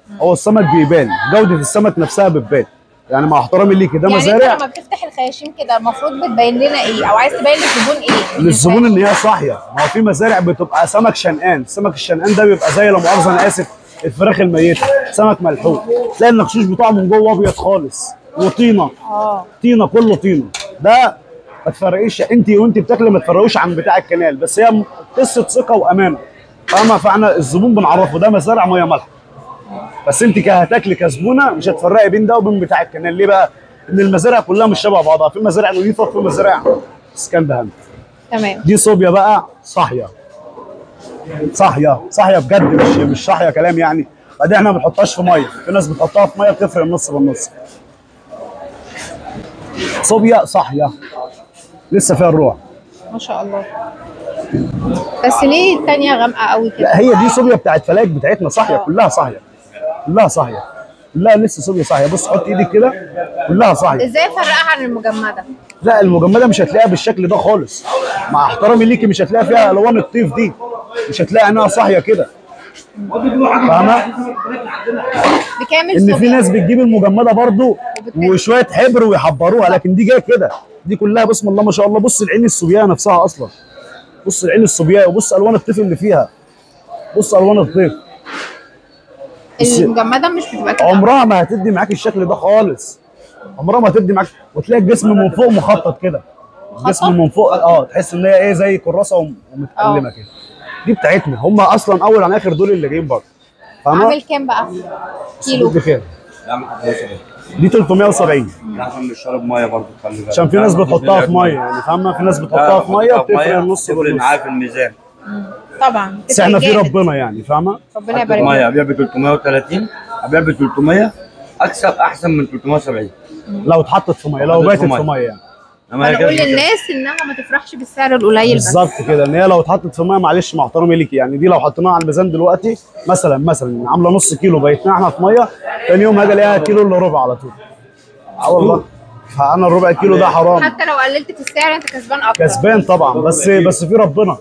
هو السمك بيبان جوده السمك نفسها بتبان يعني مع احترامي ليكي ده يعني انت مزارع لما بتفتح الخياشيم كده المفروض بتبين لنا ايه او عايز تبين للزبون ايه للزبون ان هي صاحيه ما هو في مزارع بتبقى سمك شنقان السمك الشنقان ده بيبقى زي لا مؤاخذه انا اسف الفراخ الميته سمك ملحوق تلاقي النقشوش بتاعه من جوه ابيض خالص وطينه اه طينه كله طينه ده ما تفرقيش انت وانت بتاكلي ما تفرقوش عن بتاع الكنال بس هي قصه ثقه وامان فاهمه فاحنا الزبون بنعرفه ده مزارع ميه مالحه بس انت كهتاكلي كزبونه مش هتفرقي بين ده وبين بتاع الكنال ليه بقى؟ ان المزارع كلها مش شبه بعضها في مزارع نظيفه وفي مزارع سكندهان تمام دي صوبيا بقى صاحيه صاحيه صاحيه بجد مش مش صاحيه كلام يعني بعدين احنا ما بنحطهاش في ميه في ناس بتحطها في ميه بتفرق النص بالنص صوبيا صاحيه لسه فيها الروح ما شاء الله بس ليه التانية غامقة قوي كده لا هي دي صوبيا بتاعت فلاك بتاعتنا صاحيه آه. كلها صاحيه كلها صاحيه كلها لسه صوبيا صاحيه بص حط ايدك كده كلها صاحيه ازاي افرقها عن المجمدة لا المجمده مش هتلاقيها بالشكل ده خالص مع احترامي ليكي مش هتلاقيها فيها الوان الطيف دي مش هتلاقي انها صاحيه كده فاهمه بكام ان في الصوبيا؟ ناس بتجيب المجمده برضو وشويه حبر ويحبروها لكن دي جايه كده دي كلها بسم الله ما شاء الله بص العين الصوبيا نفسها اصلا بص العين الصوبيا وبص الوان الطيف اللي فيها بص الوان الطيف بس- المجمدة مش بتبقى كده عمرها ما هتدي معاك الشكل ده خالص عمرها ما هتدي معاك وتلاقي الجسم من فوق مخطط كده الجسم من فوق اه تحس ان هي ايه زي كراسه وم- ومتقلمه آه. كده دي بتاعتنا هم اصلا اول عن اخر دول اللي جايين بره فاهمه؟ عامل كام بقى؟ كيلو دي كده لا ما حدش دي 370 عشان بنشرب ميه برضه خلي بالك عشان في ناس بتحطها في ميه يعني فاهمه في ناس بتحطها في ميه بتفرق النص تفرق بالنص معايا في الميزان طبعا بس احنا في جامد. ربنا يعني فاهمه ربنا حطيت يبارك ميه لك. ابيع ب 330 ابيع ب 300 اكسب احسن من 370 لو اتحطت في ميه لو اتحطت باتت في في مية. ميه يعني لما هي انا اقول كده- للناس انها ما تفرحش بالسعر القليل بس بالظبط كده ان هي لو اتحطت في ميه معلش مع احترامي ليكي يعني دي لو حطيناها على الميزان دلوقتي مثلا مثلا عامله نص كيلو بيتنا احنا في ميه ثاني يوم هاجي الاقيها كيلو الا ربع على طول اه والله فانا الربع كيلو ده حرام حتى لو قللت في السعر انت كسبان اكتر كسبان طبعا بس بس في ربنا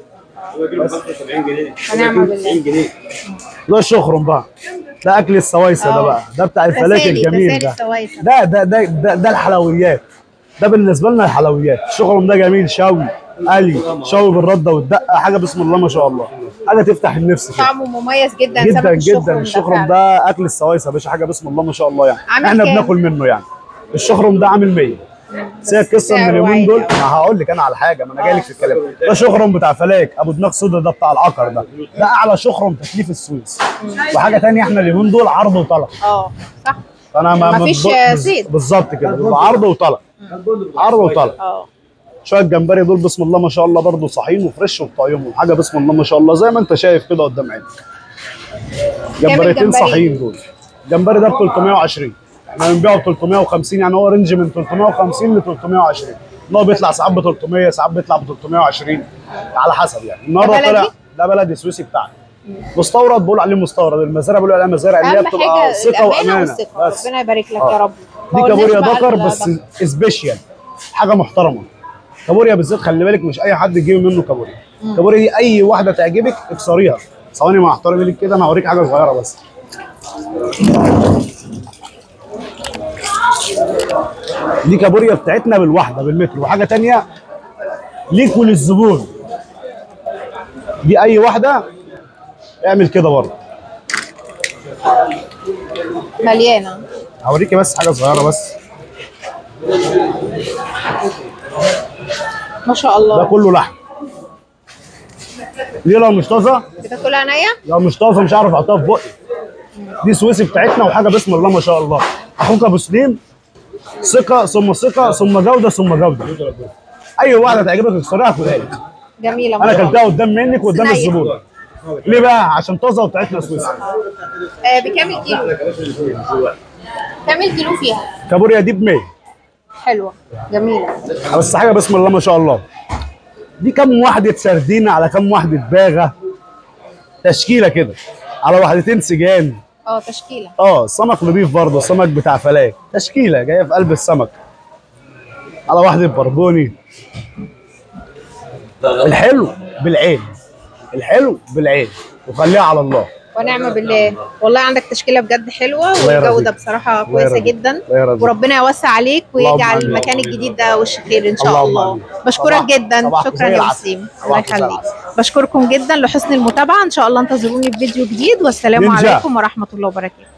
ونعم بالله ده الشخرم بقى ده اكل السوايسه ده اه. بقى ده بتاع الفلاك تسالي- الجميل تسالي ده السوايسة. ده ده ده ده, ده الحلويات ده بالنسبه لنا الحلويات الشخرم ده جميل شوي قلي شوي بالرده والدقه حاجه بسم الله ما شاء الله حاجه تفتح النفس كده طعمه مميز جدا جدا سمك الشخرم جدا ده الشخرم فعلا. ده اكل السوايسه يا باشا حاجه بسم الله ما شاء الله يعني عامل احنا كام؟ بناكل منه يعني الشخرم ده عامل 100 بس هي القصه ان سعره اليومين عالي دول أوي. ما هقول لك انا على حاجه ما انا جاي لك في الكلام ده شخرم بتاع فلاك ابو دماغ سودا ده بتاع العقر ده ده اعلى شخرم تكليف السويس وحاجه تانية احنا اليومين دول عرض وطلب اه صح فانا ما مفيش بتض- بز- زيت. بالظبط كده بيبقى عرض وطلب عرض وطلب اه شويه جمبري دول بسم الله ما شاء الله برضه صاحيين وفريش وبطعيمهم حاجه بسم الله ما شاء الله زي ما انت شايف كده قدام عينك جمبريتين الجمبري؟ صاحيين دول الجمبري ده ب 320 احنا بنبيعه ب 350 يعني هو رينج من 350 ل 320 اللي هو بيطلع ساعات ب 300 ساعات بيطلع ب 320 على حسب يعني النهارده ده بلدي؟ طلع ده بلدي سويسي بتاعنا مستورد بقول عليه مستورد المزارع بيقولوا عليها مزارع اللي هي اهم بتبقى حاجه ثقه الامانه وامانه والثقه بس ربنا يبارك لك آه. يا رب دي ما قلناش كابوريا بقى دكر ال- بس سبيشال حاجه محترمه كابوريا بالذات خلي بالك مش اي حد تجيب منه كابوريا كابوريا دي اي واحده تعجبك اكسريها ثواني مع احترامي ليك كده انا هوريك حاجه صغيره بس دي كابوريا بتاعتنا بالواحده بالمتر وحاجه تانية ليك وللزبون دي اي واحده اعمل كده برضه مليانه هوريكي بس حاجه صغيره بس ما شاء ده الله كله لحم ليه لو مش طازه بتاكلها نيه لو مش طازه مش عارف احطها في بقي دي سويسي بتاعتنا وحاجه بسم الله ما شاء الله اخوك ابو سليم ثقه ثم ثقه ثم جوده ثم جوده اي واحده تعجبك اكسرها كلها لك جميله ما انا شاء الله. اكلتها قدام منك وقدام صينية. الزبون ليه بقى عشان طازه وبتاعتنا سويسي آه بكام الكيلو؟ كام الكيلو فيها؟ كابوريا دي ب 100 حلوه جميله بس حاجه بسم الله ما شاء الله دي كام واحده سردينه على كام واحده باغه تشكيله كده على واحدتين سجان اه تشكيله اه سمك نضيف برضه سمك بتاع فلاك تشكيله جايه في قلب السمك على واحده بربوني الحلو بالعين الحلو بالعين وخليها على الله ونعم بالله والله عندك تشكيله بجد حلوه الله يرضيك. والجوده بصراحه الله كويسه يرضيك. جدا الله يرضيك. وربنا يوسع عليك اللهم ويجعل آمين. المكان الجديد ده وش خير ان شاء اللهم الله آمين. بشكرك صباح- جدا صباحكم شكرا زي يا العسل. وسيم الله صباحكم زي يخليك العسل. بشكركم جدا لحسن المتابعه ان شاء الله انتظروني في فيديو جديد والسلام نينجا. عليكم ورحمه الله وبركاته